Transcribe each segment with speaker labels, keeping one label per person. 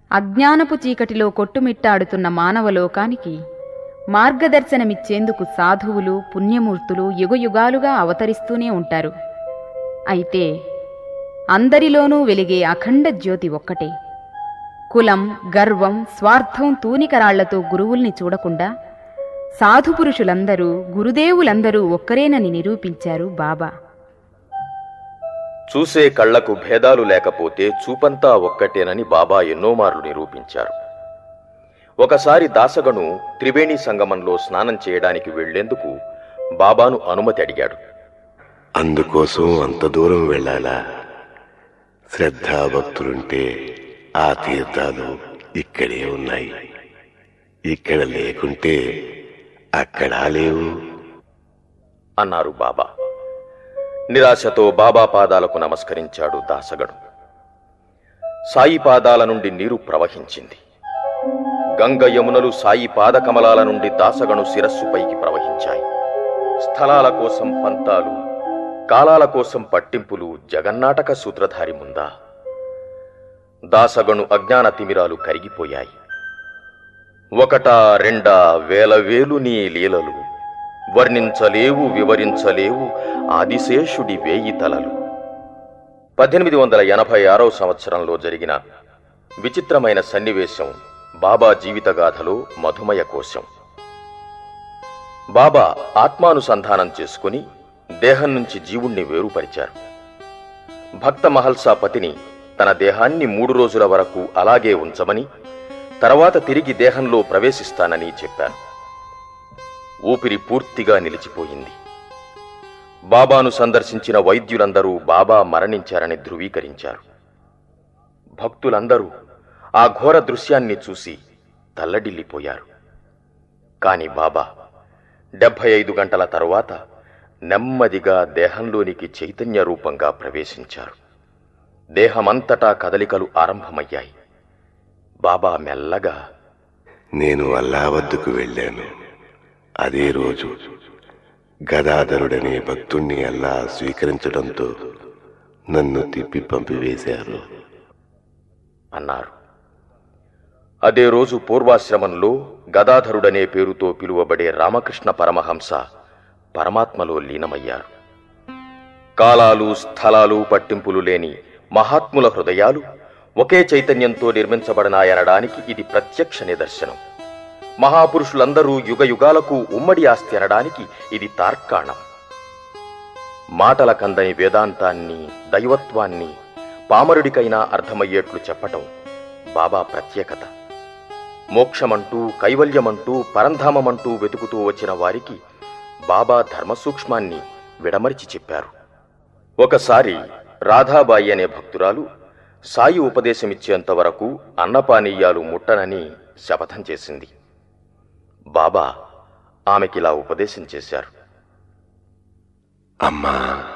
Speaker 1: అజ్ఞానపు చీకటిలో కొట్టుమిట్టాడుతున్న మానవలోకానికి మార్గదర్శనమిచ్చేందుకు సాధువులు పుణ్యమూర్తులు యుగయుగాలుగా అవతరిస్తూనే ఉంటారు అయితే అందరిలోనూ వెలిగే అఖండ జ్యోతి ఒక్కటే కులం గర్వం స్వార్థం తూనికరాళ్లతో గురువుల్ని చూడకుండా సాధుపురుషులందరూ గురుదేవులందరూ ఒక్కరేనని నిరూపించారు బాబా
Speaker 2: చూసే కళ్లకు భేదాలు లేకపోతే చూపంతా ఒక్కటేనని బాబా ఎన్నోమార్లు నిరూపించారు ఒకసారి దాసగను త్రివేణి సంగమంలో స్నానం చేయడానికి వెళ్లేందుకు బాబాను అనుమతి అడిగాడు
Speaker 3: అందుకోసం అంత దూరం వెళ్ళాలా శ్రద్ధాభక్తులుంటే ఆ తీర్థాలు ఇక్కడే ఉన్నాయి ఇక్కడ లేకుంటే అక్కడా లేవు
Speaker 2: అన్నారు బాబా నిరాశతో బాబా పాదాలకు నమస్కరించాడు దాసగడు సాయి పాదాల నుండి నీరు ప్రవహించింది గంగ యమునలు సాయి పాదకమలాల నుండి దాసగను శిరస్సుపైకి ప్రవహించాయి స్థలాల కోసం పంతాలు కాలాల కోసం పట్టింపులు జగన్నాటక సూత్రధారి ముందా దాసగను అజ్ఞాన తిమిరాలు కరిగిపోయాయి ఒకటా రెండా వేల వేలు నీ లీలలు వర్ణించలేవు వివరించలేవు ఆదిశేషుడి వేయి తలలు పద్దెనిమిది వందల ఎనభై ఆరవ సంవత్సరంలో జరిగిన విచిత్రమైన సన్నివేశం బాబా జీవితగాథలో మధుమయ కోశం బాబా ఆత్మానుసంధానం చేసుకుని దేహం నుంచి జీవుణ్ణి వేరుపరిచారు భక్త మహల్సా పతిని తన దేహాన్ని మూడు రోజుల వరకు అలాగే ఉంచమని తర్వాత తిరిగి దేహంలో ప్రవేశిస్తానని చెప్పారు ఊపిరి పూర్తిగా నిలిచిపోయింది బాబాను సందర్శించిన వైద్యులందరూ బాబా మరణించారని ధృవీకరించారు భక్తులందరూ ఆ ఘోర దృశ్యాన్ని చూసి తల్లడిల్లిపోయారు కాని బాబా డెబ్భై ఐదు గంటల తరువాత నెమ్మదిగా దేహంలోనికి చైతన్య రూపంగా ప్రవేశించారు దేహమంతటా కదలికలు ఆరంభమయ్యాయి బాబా మెల్లగా
Speaker 3: నేను అల్లా వద్దకు వెళ్ళాను అదే రోజు గదాధరుడనే భక్తుణ్ణి అల్లా స్వీకరించడంతో నన్ను తిప్పి పంపివేశారు
Speaker 2: అన్నారు అదే రోజు పూర్వాశ్రమంలో గదాధరుడనే పేరుతో పిలువబడే రామకృష్ణ పరమహంస పరమాత్మలో లీనమయ్యారు కాలాలు స్థలాలు పట్టింపులు లేని మహాత్ముల హృదయాలు ఒకే చైతన్యంతో నిర్మించబడినాయనడానికి ఇది ప్రత్యక్ష నిదర్శనం మహాపురుషులందరూ యుగ యుగాలకు ఉమ్మడి ఆస్తి అనడానికి ఇది తార్కాణం మాటల కందని వేదాంతాన్ని దైవత్వాన్ని పామరుడికైనా అర్థమయ్యేట్లు చెప్పటం బాబా ప్రత్యేకత మోక్షమంటూ కైవల్యమంటూ పరంధామమంటూ వెతుకుతూ వచ్చిన వారికి బాబా ధర్మసూక్ష్మాన్ని విడమరిచి చెప్పారు ఒకసారి రాధాబాయి అనే భక్తురాలు సాయి ఉపదేశమిచ్చేంత వరకు అన్నపానీయాలు ముట్టనని శపథం చేసింది బాబా ఆమెకిలా ఉపదేశం చేశారు
Speaker 3: అమ్మా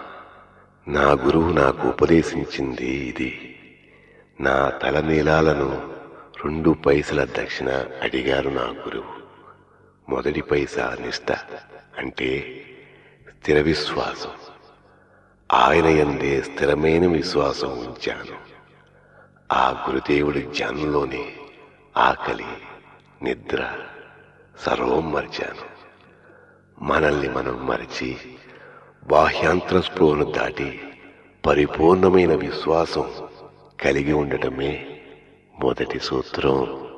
Speaker 3: నా గురువు నాకు ఉపదేశించింది ఇది నా తలనీలాలను రెండు పైసల దక్షిణ అడిగారు నా గురువు మొదటి పైసా నిష్ట అంటే స్థిర విశ్వాసం ఆయన ఎందే స్థిరమైన విశ్వాసం ఉంచాను ఆ గురుదేవుడి జ్ఞానంలోనే ఆకలి నిద్ర సర్వం మరిచాను మనల్ని మనం మరిచి బాహ్యాంతర స్పృహను దాటి పరిపూర్ణమైన విశ్వాసం కలిగి ఉండటమే మొదటి సూత్రం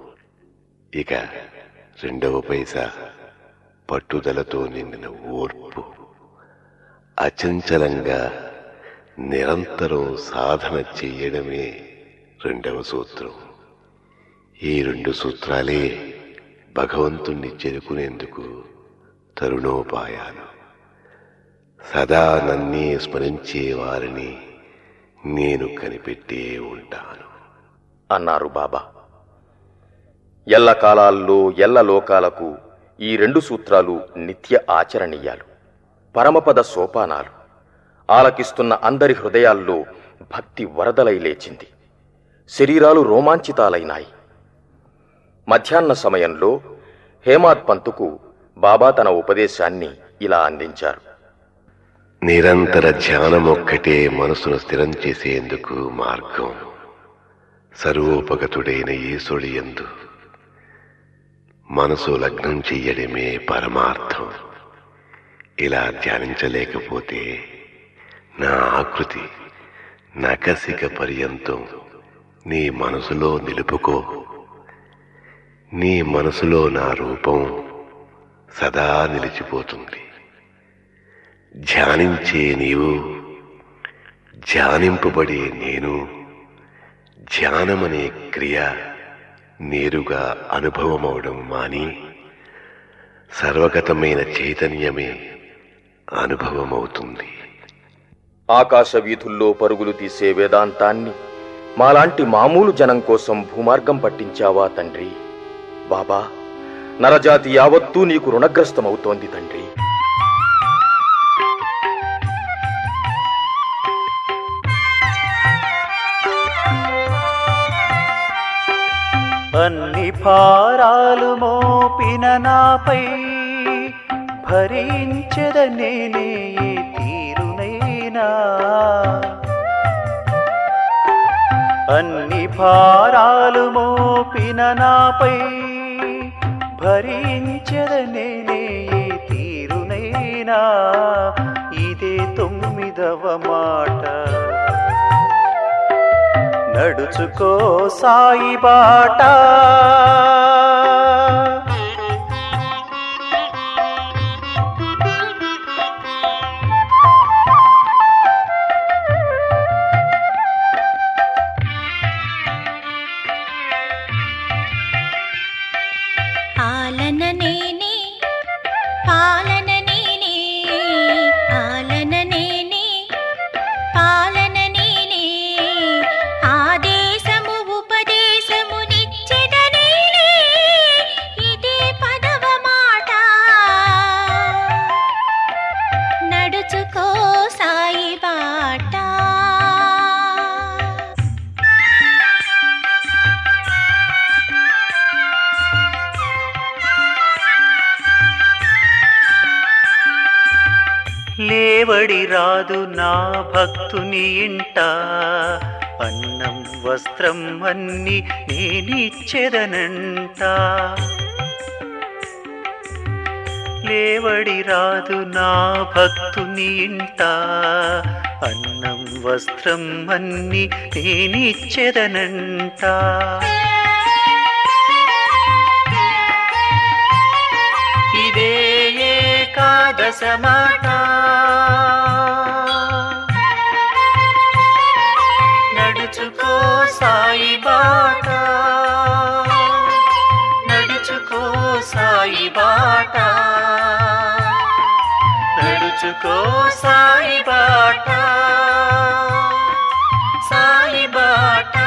Speaker 3: ఇక రెండవ పైసా పట్టుదలతో నిండిన ఓర్పు అచంచలంగా నిరంతరం సాధన చేయడమే రెండవ సూత్రం ఈ రెండు సూత్రాలే భగవంతుణ్ణి చేరుకునేందుకు తరుణోపాయాలు సదా నన్నే స్మరించే వారిని నేను కనిపెట్టే ఉంటాను
Speaker 2: అన్నారు బాబా ఎల్ల కాలాల్లో ఎల్ల లోకాలకు ఈ రెండు సూత్రాలు నిత్య ఆచరణీయాలు పరమపద సోపానాలు ఆలకిస్తున్న అందరి హృదయాల్లో భక్తి వరదలై లేచింది శరీరాలు రోమాంచితాలైనాయి మధ్యాహ్న సమయంలో హేమాద్ పంతుకు బాబా తన ఉపదేశాన్ని ఇలా అందించారు
Speaker 3: నిరంతర ధ్యానం ఒక్కటే మనసును స్థిరం చేసేందుకు మార్గం సర్వోపగతుడైన ఈశుడి యందు మనసు లగ్నం చెయ్యడమే పరమార్థం ఇలా ధ్యానించలేకపోతే నా ఆకృతి నకసిక పర్యంతం నీ మనసులో నిలుపుకో నీ మనసులో నా రూపం సదా నిలిచిపోతుంది ధ్యానించే నీవు ధ్యానింపబడే నేను ధ్యానమనే క్రియ నేరుగా అనుభవమవడం మాని సర్వగతమైన చైతన్యమే అనుభవమవుతుంది
Speaker 2: ఆకాశ వీధుల్లో పరుగులు తీసే వేదాంతాన్ని మాలాంటి మామూలు జనం కోసం భూమార్గం పట్టించావా తండ్రి బాబా నరజాతి యావత్తూ నీకు రుణగ్రస్తమవుతోంది తండ్రి
Speaker 4: అన్ని భారాలు మోపిన నాపై భరించద నేనే ఈ తీరునైనా అన్ని భారాలు మోపిన నాపై భరించద నేనే ఈ తీరునైనా ఇదే తొమ్మిదవ మాట నడుచుకో సాయి బాట
Speaker 5: ఆలన నేనే పాలన నేనే ఆలన నేనే పాలన నేనే ఆదేశము ఉపదేశము నిచ్చెద నేనే ఇదే పదవ మాట నడుచుకో సాయి బాట
Speaker 4: లేవడి రాదు నా భక్తుని ఇంట అన్నం వస్త్రం అన్ని నేనిచ్చెదనంట లేవడి రాదు నా భక్తుని ఇంట అన్నం వస్త్రం అన్ని నేనిచ్చెదనంట ఇదే ఏకాదశ మాట నడుచుకో సాయి బాట నడుచుకో సాయి బాట నడుచుకో సాయి బాట సాయి బాట